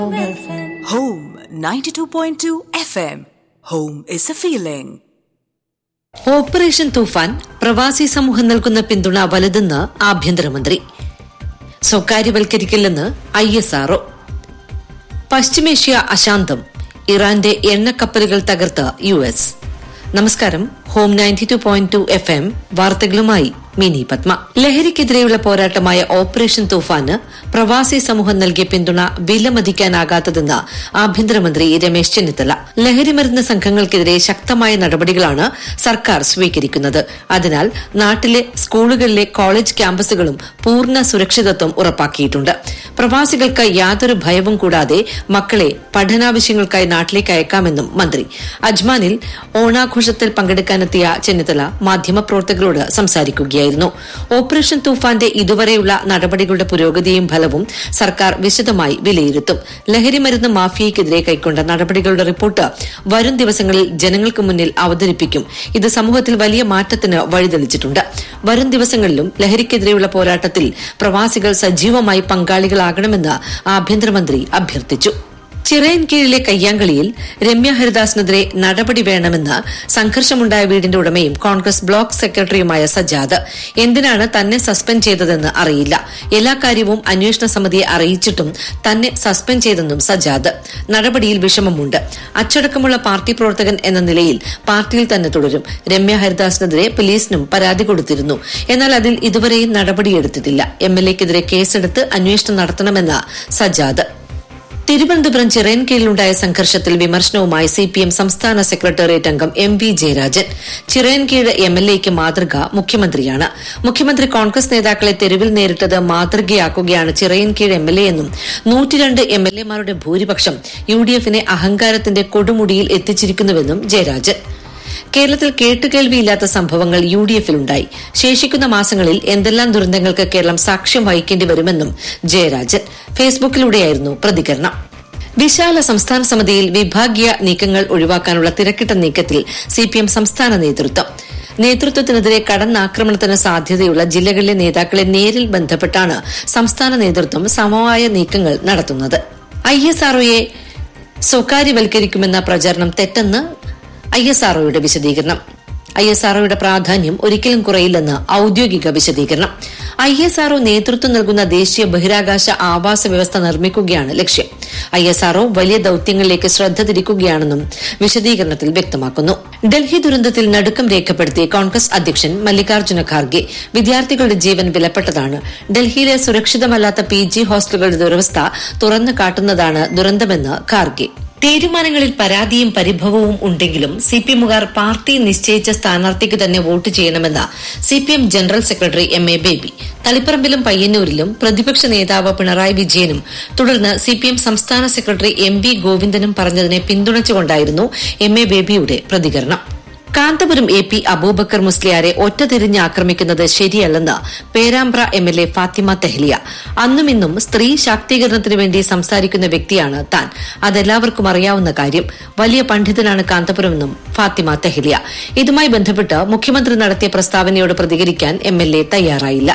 Home 92.2 FM. Home is a feeling. Operation Toofan പ്രവാസി സമൂഹം നൽകുന്ന പിന്തുണ വലുതെന്ന് ആഭ്യന്തരമന്ത്രി സ്വകാര്യവൽക്കരിക്കില്ലെന്ന് ഐ എസ് ആർഒ പശ്ചിമേഷ്യ അശാന്തം ഇറാന്റെ എണ്ണക്കപ്പലുകൾ തകർത്ത് യു എസ് നമസ്കാരം home ninety two point two F M വാർത്തകളുമായി മിനി പത്മ ലഹരിക്കെതിരെയുള്ള പോരാട്ടമായ ഓപ്പറേഷൻ തൂഫാന് പ്രവാസി സമൂഹം നൽകിയ പിന്തുണ വിലമതിക്കാനാകാത്തതെന്ന് ആഭ്യന്തരമന്ത്രി രമേശ് ചെന്നിത്തല ലഹരിമരുന്ന് സംഘങ്ങൾക്കെതിരെ ശക്തമായ നടപടികളാണ് സർക്കാർ സ്വീകരിക്കുന്നത് അതിനാൽ നാട്ടിലെ സ്കൂളുകളിലെ കോളേജ് ക്യാമ്പസുകളും പൂർണ്ണ സുരക്ഷിതത്വം ഉറപ്പാക്കിയിട്ടുണ്ട് പ്രവാസികൾക്ക് യാതൊരു ഭയവും കൂടാതെ മക്കളെ പഠനാവശ്യങ്ങൾക്കായി നാട്ടിലേക്ക് അയക്കാമെന്നും മന്ത്രി അജ്മാനിൽ ഓണാഘോഷത്തിൽ പങ്കെടുക്കാനെത്തിയ ചെന്നിത്തല മാധ്യമപ്രവർത്തകരോട് സംസാരിക്കുകയായിരുന്നു ഓപ്പറേഷൻ തൂഫാന്റെ ഇതുവരെയുള്ള നടപടികളുടെ പുരോഗതിയും ഫലവും സർക്കാർ വിശദമായി വിലയിരുത്തും ലഹരിമരുന്ന് മാഫിയയ്ക്കെതിരെ കൈക്കൊണ്ട നടപടികളുടെ റിപ്പോർട്ട് വരും ദിവസങ്ങളിൽ ജനങ്ങൾക്ക് മുന്നിൽ അവതരിപ്പിക്കും ഇത് സമൂഹത്തിൽ വലിയ മാറ്റത്തിന് വഴിതെളിച്ചിട്ടുണ്ട് വരും ദിവസങ്ങളിലും ലഹരിക്കെതിരെയുള്ള പോരാട്ടത്തിൽ പ്രവാസികൾ സജീവമായി പങ്കാളികളാകണമെന്ന് ആഭ്യന്തരമന്ത്രി അഭ്യർത്ഥിച്ചു ചിറയൻ കീഴിലെ കയ്യാങ്കളിയിൽ രമ്യ ഹരിദാസിനെതിരെ നടപടി വേണമെന്ന് സംഘർഷമുണ്ടായ വീടിന്റെ ഉടമയും കോൺഗ്രസ് ബ്ലോക്ക് സെക്രട്ടറിയുമായ സജാദ് എന്തിനാണ് തന്നെ സസ്പെൻഡ് ചെയ്തതെന്ന് അറിയില്ല എല്ലാ കാര്യവും അന്വേഷണ സമിതിയെ അറിയിച്ചിട്ടും തന്നെ സസ്പെൻഡ് ചെയ്തെന്നും സജാദ് നടപടിയിൽ വിഷമമുണ്ട് അച്ചടക്കമുള്ള പാർട്ടി പ്രവർത്തകൻ എന്ന നിലയിൽ പാർട്ടിയിൽ തന്നെ തുടരും രമ്യ ഹരിദാസിനെതിരെ പോലീസിനും പരാതി കൊടുത്തിരുന്നു എന്നാൽ അതിൽ ഇതുവരെയും നടപടിയെടുത്തിട്ടില്ല എംഎൽഎക്കെതിരെ കേസെടുത്ത് അന്വേഷണം നടത്തണമെന്ന് സജാദ് തിരുവനന്തപുരം ചിറയൻകീഴിലുണ്ടായ സംഘർഷത്തിൽ വിമർശനവുമായി സിപിഎം സംസ്ഥാന സെക്രട്ടേറിയറ്റ് അംഗം എം വി ജയരാജൻ ചിറയൻകീഴ് എംഎൽഎയ്ക്ക് മാതൃക മുഖ്യമന്ത്രിയാണ് മുഖ്യമന്ത്രി കോൺഗ്രസ് നേതാക്കളെ തെരുവിൽ നേരിട്ടത് മാതൃകയാക്കുകയാണ് ചിറയൻകീഴ് എംഎൽഎ എന്നും നൂറ്റിരണ്ട് എംഎൽഎമാരുടെ ഭൂരിപക്ഷം യുഡിഎഫിനെ അഹങ്കാരത്തിന്റെ കൊടുമുടിയിൽ എത്തിച്ചിരിക്കുന്നുവെന്നും ജയരാജൻ കേരളത്തിൽ കേട്ടുകേൾവിയില്ലാത്ത സംഭവങ്ങൾ യു ഡി എഫിലുണ്ടായി ശേഷിക്കുന്ന മാസങ്ങളിൽ എന്തെല്ലാം ദുരന്തങ്ങൾക്ക് കേരളം സാക്ഷ്യം വഹിക്കേണ്ടി വരുമെന്നും ജയരാജൻ ഫേസ്ബുക്കിലൂടെയായിരുന്നു പ്രതികരണം വിശാല സംസ്ഥാന സമിതിയിൽ വിഭാഗീയ നീക്കങ്ങൾ ഒഴിവാക്കാനുള്ള തിരക്കിട്ട നീക്കത്തിൽ സിപിഎം സംസ്ഥാന നേതൃത്വം നേതൃത്വത്തിനെതിരെ കടന്നാക്രമണത്തിന് സാധ്യതയുള്ള ജില്ലകളിലെ നേതാക്കളെ നേരിൽ ബന്ധപ്പെട്ടാണ് സംസ്ഥാന നേതൃത്വം സമവായ നീക്കങ്ങൾ നടത്തുന്നത് ഐ എസ് ആർഒയെ സ്വകാര്യവൽക്കരിക്കുമെന്ന പ്രചാരണം തെറ്റെന്ന് ഐ എസ് ആർഒയുടെ വിശദീകരണം ഐ എസ് ആർഒയുടെ പ്രാധാന്യം ഒരിക്കലും കുറയില്ലെന്ന് ഔദ്യോഗിക വിശദീകരണം ഐ എസ് ആർഒ നേതൃത്വം നൽകുന്ന ദേശീയ ബഹിരാകാശ ആവാസ വ്യവസ്ഥ നിർമ്മിക്കുകയാണ് ലക്ഷ്യം ഐ എസ് ആർഒ വലിയ ദൌത്യങ്ങളിലേക്ക് ശ്രദ്ധ തിരിക്കുകയാണെന്നും വിശദീകരണത്തിൽ വ്യക്തമാക്കുന്നു ഡൽഹി ദുരന്തത്തിൽ നടുക്കം രേഖപ്പെടുത്തി കോൺഗ്രസ് അധ്യക്ഷൻ മല്ലികാർജ്ജുന ഖാർഗെ വിദ്യാർത്ഥികളുടെ ജീവൻ വിലപ്പെട്ടതാണ് ഡൽഹിയിലെ സുരക്ഷിതമല്ലാത്ത പി ജി ഹോസ്റ്റലുകളുടെ ദുരവസ്ഥ തുറന്നു കാട്ടുന്നതാണ് ദുരന്തമെന്ന് ഖാർഗെ തീരുമാനങ്ങളിൽ പരാതിയും പരിഭവവും ഉണ്ടെങ്കിലും സിപിഎമ്മുകാർ പാർട്ടി നിശ്ചയിച്ച സ്ഥാനാർത്ഥിക്ക് തന്നെ വോട്ട് ചെയ്യണമെന്ന് CPM general secretary M A Baby തളിപ്പറമ്പിലും പയ്യന്നൂരിലും പ്രതിപക്ഷ നേതാവ് പിണറായി വിജയനും തുടർന്ന് സിപിഎം സംസ്ഥാന സെക്രട്ടറി എം വി ഗോവിന്ദനും പറഞ്ഞതിനെ പിന്തുണച്ചുകൊണ്ടായിരുന്നു എം എ ബേബിയുടെ പ്രതികരണം കാന്തപുരം എ പി അബൂബക്കർ മുസ്ലിയാരെ ഒറ്റതിരിഞ്ഞ് ആക്രമിക്കുന്നത് ശരിയല്ലെന്ന് Perambra M L A Fathima Thahiliya അന്നും ഇന്നും സ്ത്രീ ശാക്തീകരണത്തിനു വേണ്ടി സംസാരിക്കുന്ന വ്യക്തിയാണ് താൻ അതെല്ലാവർക്കും അറിയാവുന്ന കാര്യം വലിയ പണ്ഡിതനാണ് കാന്തപുരമെന്നും ഫാത്തിമ തെഹ്ലിയ ഇതുമായി ബന്ധപ്പെട്ട് മുഖ്യമന്ത്രി നടത്തിയ പ്രസ്താവനയോട് പ്രതികരിക്കാൻ എം എൽ എ തയ്യാറായില്ല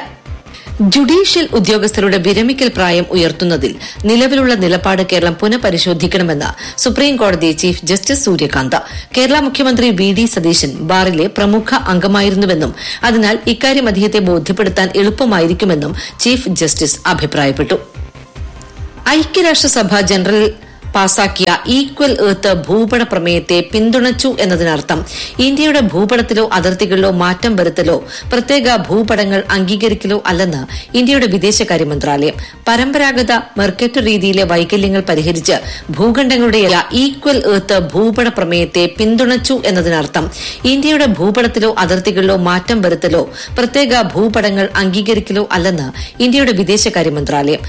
ജുഡീഷ്യൽ ഉദ്യോഗസ്ഥരുടെ വിരമിക്കൽ പ്രായം ഉയർത്തുന്നതിൽ നിലവിലുള്ള നിലപാട് കേരളം പുനഃപരിശോധിക്കണമെന്ന് സുപ്രീം കോടതി ചീഫ് ജസ്റ്റിസ് സൂര്യകാന്ത് കേരള മുഖ്യമന്ത്രി വി ഡി സതീശൻ ബാറിലെ പ്രമുഖ അംഗമായിരുന്നുവെന്നും അതിനാൽ ഇക്കാര്യം അദ്ദേഹത്തെ ബോധ്യപ്പെടുത്താൻ എളുപ്പമായിരിക്കുമെന്നും ചീഫ് ജസ്റ്റിസ് അഭിപ്രായപ്പെട്ടു ഐക്യരാഷ്ട്രസഭ ജനറൽ പാസാക്കിയ ഈക്വൽ എർത്ത് ഭൂപട പ്രമേയത്തെ പിന്തുണച്ചു എന്നതിനർത്ഥം ഇന്ത്യയുടെ ഭൂപടത്തിലോ അതിർത്തികളിലോ മാറ്റം വരുത്തലോ പ്രത്യേക ഭൂപടങ്ങൾ അംഗീകരിക്കലോ അല്ലെന്ന് ഇന്ത്യയുടെ വിദേശകാര്യ മന്ത്രാലയം പരമ്പരാഗത മെർക്കറ്റ് രീതിയിലെ വൈകല്യങ്ങൾ പരിഹരിച്ച് ഭൂഖണ്ഡങ്ങളുടെ ഈക്വൽ എർത്ത് ഭൂപട പ്രമേയത്തെ പിന്തുണച്ചു എന്നതിനർത്ഥം ഇന്ത്യയുടെ ഭൂപടത്തിലോ അതിർത്തികളിലോ മാറ്റം വരുത്തലോ പ്രത്യേക ഭൂപടങ്ങൾ അംഗീകരിക്കലോ അല്ലെന്ന് ഇന്ത്യയുടെ വിദേശകാര്യ മന്ത്രാലയം